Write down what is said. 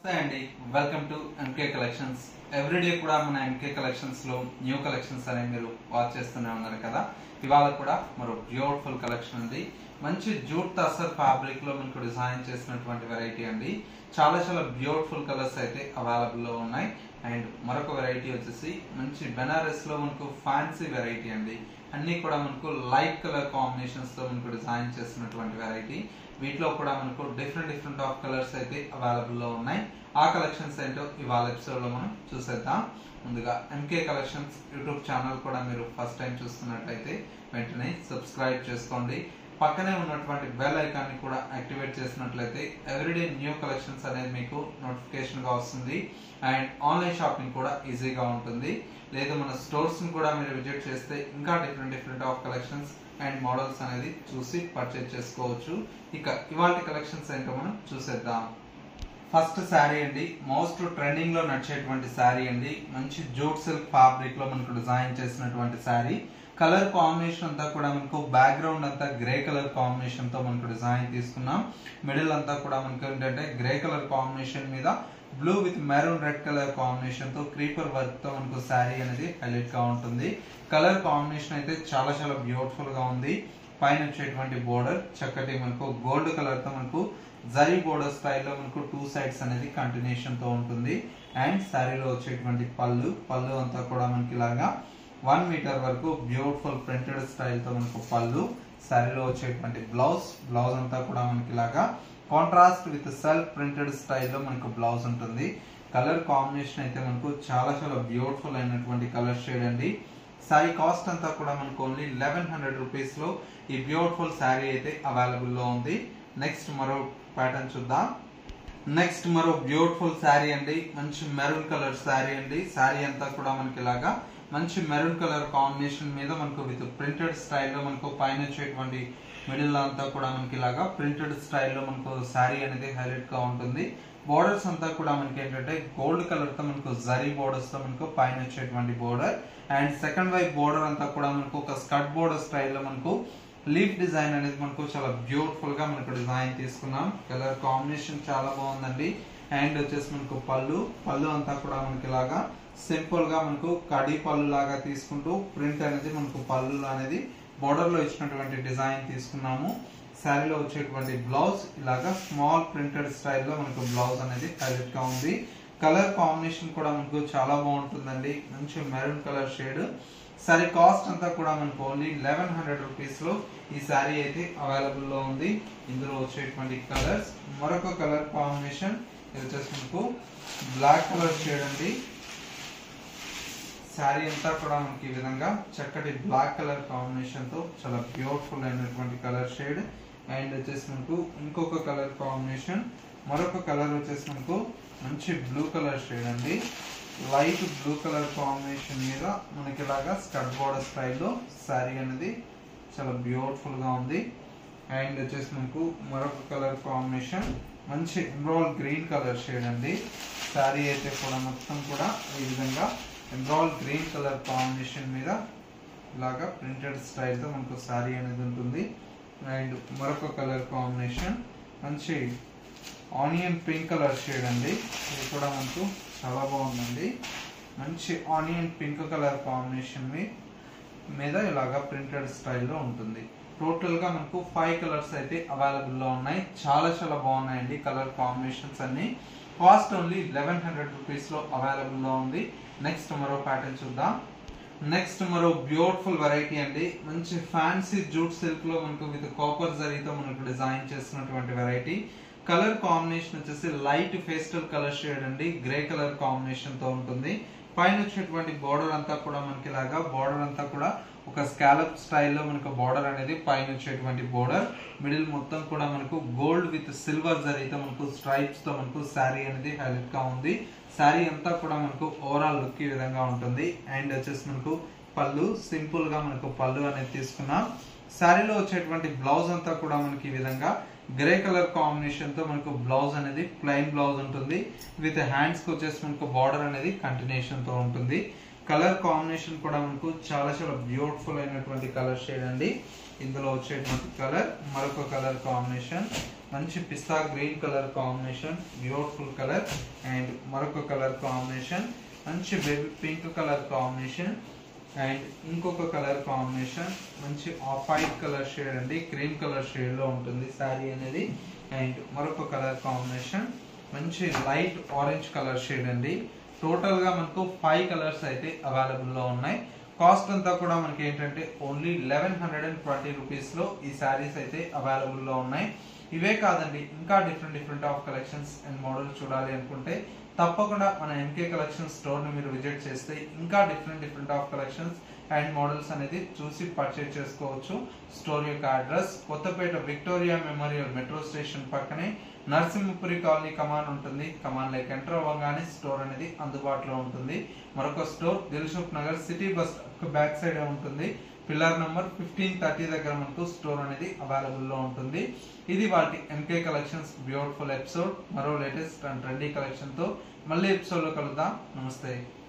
నమస్తే అండి welcome to MK collections everyday కూడా మన ఎంకే కలెక్షన్స్ లో న్యూ కలెక్షన్స్ అనేవి మీరు వాచ్ చేస్తూనే ఉన్నారు కదా ఇవాళ కూడా మరో బ్యూటిఫుల్ కలెక్షన్ ఉంది మంచి జూట్ తసర్ ఫ్యాబ్రిక్ లో మనకు డిజైన్ చేసినటువంటి వెరైటీ అండి చాలా చాలా బ్యూటిఫుల్ కలర్స్ అయితే అవైలబుల్ లో ఉన్నాయి అండ్ మరొక వెరైటీ వచ్చేసి మంచి బెనారస్ లో మనకు ఫ్యాన్సీ వెరైటీ అండి అన్ని కూడా మనకు లైట్ కలర్ కాంబినేషన్స్ తో మనకు డిజైన్ చేసినటువంటి వెరైటీ వీటిలో కూడా మనకు డిఫరెంట్ డిఫరెంట్ ఆఫ్ కలర్స్ అయితే అవైలబుల్ లో ఉన్నాయి ఆ కలెక్షన్స్ ఏంటో ఇవాళ ఎపిసోడ్ లో మనం చూసేద్దాం ముందుగా ఎంకే కలెక్షన్స్ యూట్యూబ్ ఛానల్ కూడా మీరు ఫస్ట్ టైం చూస్తున్నట్లయితే వెంటనే సబ్స్క్రైబ్ చేసుకోండి పక్కనే ఉన్నటువంటి బెల్ ఐకాన్ ని కూడా యాక్టివేట్ చేసినట్లయితే ఎవ్రీడే న్యూ కలెక్షన్స్ అనేది మీకు నోటిఫికేషన్ గా వస్తుంది అండ్ ఆన్లైన్ షాపింగ్ కూడా ఈజీగా ఉంటుంది లేదు మన స్టోర్స్ ని కూడా మీరు విజిట్ చేస్తే ఇంకా different different of collections and models అనేది చూసి పర్చేజ్ చేసుకోవచ్చు ఇక ఇవాళ కలెక్షన్స్ ఏంటో మనం చూసేద్దాం ఫస్ట్ శారీ అండి మోస్ట్ ట్రెండింగ్ లో నడిచేటువంటి శారీ అండి మంచి జూట్ సిల్క్ ఫ్యాబ్రిక్ లో మనకు డిజైన్ చేసినటువంటి శారీ కలర్ కాంబినేషన్ అంతా కూడా మనకు బ్యాక్గ్రౌండ్ అంతా గ్రే కలర్ కాంబినేషన్ తో మనకు డిజైన్ తీసుకున్నాం మిడిల్ అంతా కూడా మనకు ఏంటంటే గ్రే కలర్ కాంబినేషన్ మీద blue with maroon red colour combination తో క్రీపర్ వర్క్ తో మనకు శారీ అనేది హైలైట్ గా ఉంటుంది కలర్ కాంబినేషన్ అయితే చాలా చాలా బ్యూటిఫుల్ గా ఉంది పైన వచ్చేటువంటి బోర్డర్ చక్కటి మనకు గోల్డ్ కలర్ తో మనకు జరీ బోర్డర్ స్టైల్లో మనకు టూ సైడ్స్ అనేది కంటిన్యూషన్ తో ఉంటుంది అండ్ శారీలో వచ్చేటువంటి పళ్ళు పళ్ళు అంతా కూడా మనకి ఇలాగా వన్ మీటర్ వరకు బ్యూటిఫుల్ ప్రింటెడ్ స్టైల్ తో మనకు పళ్ళు శారీలో వచ్చేటువంటి బ్లౌజ్ బ్లౌజ్ అంతా కూడా మనకి ఇలాగా కాంట్రాస్ట్ విత్ సెల్ఫ్ ప్రింటెడ్ స్టైల్లో మనకు బ్లౌజ్ ఉంటుంది కలర్ కాంబినేషన్ అయితే మనకు చాలా చాలా బ్యూటిఫుల్ అయినటువంటి కలర్ షేడ్ అండి శారీ కాస్ట్ అంతా కూడా మనకు ఓన్లీ లెవెన్ హండ్రెడ్ రూపీస్ లో ఈ బ్యూటిఫుల్ శారీ అయితే అవైలబుల్ లో ఉంది నెక్స్ట్ మరో ప్యాటర్న్ చూద్దాం నెక్స్ట్ మరో బ్యూటిఫుల్ శారీ అండి మంచి మెరూన్ కలర్ శారీ అండి శారీ అంతా కూడా మనకి ఇలాగా మంచి మెరూన్ కలర్ కాంబినేషన్ మీద మనకు విత్ ప్రింటెడ్ స్టైల్లో మనకు పైన వచ్చేటువంటి మిడిల్ అంతా కూడా మనకి ఇలాగా ప్రింటెడ్ స్టైల్లో మనకు శారీ అనేది హైలైట్ గా ఉంటుంది బోర్డర్స్ అంతా కూడా మనకి ఏంటంటే గోల్డ్ కలర్ తో మనకు జరీ బోర్డర్స్ తో మనకు పైన వచ్చేటువంటి బోర్డర్ అండ్ సెకండ్ వైపు బోర్డర్ అంతా కూడా మనకు ఒక స్కర్ట్ బోర్డర్ స్టైల్లో మనకు లీఫ్ డిజైన్ అనేది మనకు చాలా బ్యూటిఫుల్ గా మనకు డిజైన్ తీసుకున్నాం కలర్ కాంబినేషన్ చాలా బాగుందండి అండ్ వచ్చేసి మనకు పళ్ళు పళ్ళు అంతా కూడా మనకి ఇలాగా సింపుల్ గా మనకు కడి పళ్ళు లాగా తీసుకుంటూ ప్రింట్ అనేది మనకు పళ్ళు అనేది బోర్డర్ లో ఇచ్చినటువంటి డిజైన్ తీసుకున్నాము శారీలో వచ్చేటువంటి బ్లౌజ్ ఇలాగా స్మాల్ ప్రింటెడ్ స్టైల్లో మనకు బ్లౌజ్ అనేది హైలైట్ గా ఉంది కలర్ కాంబినేషన్ కూడా మనకు చాలా బాగుంటుందండి మంచి maroon colour shade saree cost అంతా కూడా మనకు ఓన్లీ లెవెన్ హండ్రెడ్ రూపీస్ లో ఈ శారీ అయితే అవైలబుల్ లో ఉంది ఇందులో వచ్చేటువంటి కలర్స్ మరొక కలర్ కాంబినేషన్ ఇది వచ్చేసి మనకు బ్లాక్ కలర్ షేడ్ అండి శారీ అంతా కూడా మనకి ఈ విధంగా చక్కటి బ్లాక్ కలర్ కాంబినేషన్ తో చాలా బ్యూటిఫుల్ అయినటువంటి కలర్ షేడ్ అండ్ వచ్చేసి మనకు ఇంకొక కలర్ కాంబినేషన్ మరొక కలర్ వచ్చేసి మనకు మంచి బ్లూ కలర్ షేడ్ అండి లైట్ బ్లూ కలర్ కాంబినేషన్ మీద మనకి ఇలాగా స్కర్ట్ బోర్డర్ స్టైల్లో శారీ అనేది చాలా బ్యూటిఫుల్ గా ఉంది అండ్ వచ్చేసి మనకు మరొక కలర్ కాంబినేషన్ మంచి ఎమ్రాల్ గ్రీన్ కలర్ షేడ్ అండి శారీ అయితే కూడా మొత్తం కూడా ఈ విధంగా ఎమ్రాల్ గ్రీన్ కలర్ కాంబినేషన్ మీద ఇలాగా ప్రింటెడ్ స్టైల్తో మనకు శారీ అనేది ఉంటుంది అండ్ మరొక కలర్ కాంబినేషన్ మంచి ఆనియన్ పింక్ కలర్ షేడ్ అండి ఇది కూడా మనకు చాలా బాగుందండి మంచి ఆనియన్ పింక్ కలర్ కాంబినేషన్ మీద ఇలాగా ప్రింటెడ్ స్టైల్లో ఉంటుంది టోటల్ గా మనకు ఫైవ్ కలర్స్ అయితే అవైలబుల్ లో ఉన్నాయి చాలా చాలా బాగున్నాయండి కలర్ కాంబినేషన్స్ అన్ని cost only eleven hundred rupees లో అవైలబుల్ లో ఉంది నెక్స్ట్ మరో ప్యాటర్న్ చూద్దాం నెక్స్ట్ మరో బ్యూటిఫుల్ వెరైటీ అండి మంచి ఫ్యాన్సీ జూట్ సిల్క్ లో మనకు విత్ కాపర్ జరీతో మనకు డిజైన్ చేసినటువంటి వెరైటీ కలర్ కాంబినేషన్ వచ్చేసి లైట్ ఫేస్టల్ కలర్ షేడ్ అండి గ్రే కలర్ కాంబినేషన్ తో ఉంటుంది పైన వచ్చేటువంటి బోర్డర్ అంతా కూడా మనకి ఇలాగా బోర్డర్ అంతా కూడా ఒక స్కాలప్ స్టైల్లో మనకు బోర్డర్ అనేది పైన వచ్చేటువంటి బోర్డర్ మిడిల్ మొత్తం కూడా మనకు గోల్డ్ విత్ సిల్వర్ జరీతో మనకు స్ట్రైప్స్ తో మనకు శారీ అనేది హైలైట్ గా ఉంది శారీ అంతా కూడా మనకు ఓవరాల్ లుక్ ఈ విధంగా ఉంటుంది అండ్ వచ్చేసి మనకు పళ్ళు సింపుల్ గా మనకు పళ్ళు అనేది తీసుకున్నాం శారీలో వచ్చేటువంటి బ్లౌజ్ అంతా కూడా మనకి ఈ విధంగా గ్రే కలర్ కాంబినేషన్ తో మనకు బ్లౌజ్ అనేది ప్లెయిన్ బ్లౌజ్ ఉంటుంది విత్ హ్యాండ్స్ కి వచ్చేసి మనకు బార్డర్ అనేది కంటిన్యూషన్ తో ఉంటుంది కలర్ కాంబినేషన్ కూడా మనకు చాలా చాలా బ్యూటిఫుల్ అయినటువంటి కలర్ షేడ్ అండి ఇందులో వచ్చేటువంటి కలర్ మరొక కలర్ కాంబినేషన్ మంచి pista green colour combination beautiful colour and మరొక కలర్ కాంబినేషన్ మంచి baby pink colour combination and ఇంకొక కలర్ కాంబినేషన్ మంచి ఆఫ్ వైట్ కలర్ షేడ్ అండి క్రీమ్ కలర్ షేడ్ లో ఉంటుంది శారీ అనేది అండ్ మరొక కలర్ కాంబినేషన్ మంచి లైట్ ఆరెంజ్ కలర్ షేడ్ అండి టోటల్ గా మనకు ఫైవ్ కలర్స్ అయితే అవైలబుల్ లో ఉన్నాయి కాస్ట్ అంతా కూడా మనకి ఏంటంటే only eleven hundred and twenty rupees లో ఈ శారీస్ అయితే అవైలబుల్ లో ఉన్నాయి ఇవే కాదండి ఇంకా different different of collections and model చూడాలి అనుకుంటే తప్పకుండా మన ఎంకే కలెక్షన్ స్టోర్ ని మీరు విజిట్ చేస్తే ఇంకా different different of collections and models అనేది చూసి పర్చేజ్ చేసుకోవచ్చు స్టోర్ యొక్క address Kothapeta Victoria memorial metro station పక్కనే నరసింహపురి కాలనీ కమాన్ ఉంటుంది కమాన్ లైక్ ఎంటర్ అవ్వగానే స్టోర్ అనేది అందుబాటులో ఉంటుంది మరొక store Dilsukhnagar city bus back side ఉంటుంది పిల్లర్ నంబర్ ఫిఫ్టీన్ థర్టీ దగ్గర మనకు స్టోర్ అనేది అవైలబుల్ లో ఉంటుంది ఇది వాటి ఎంకే కలెక్షన్స్ బ్యూటిఫుల్ ఎపిసోడ్ మరో లేటెస్ట్ అండ్ ట్రెండీ కలెక్షన్ తో మళ్ళీ ఎపిసోడ్ లో కలుద్దాం నమస్తే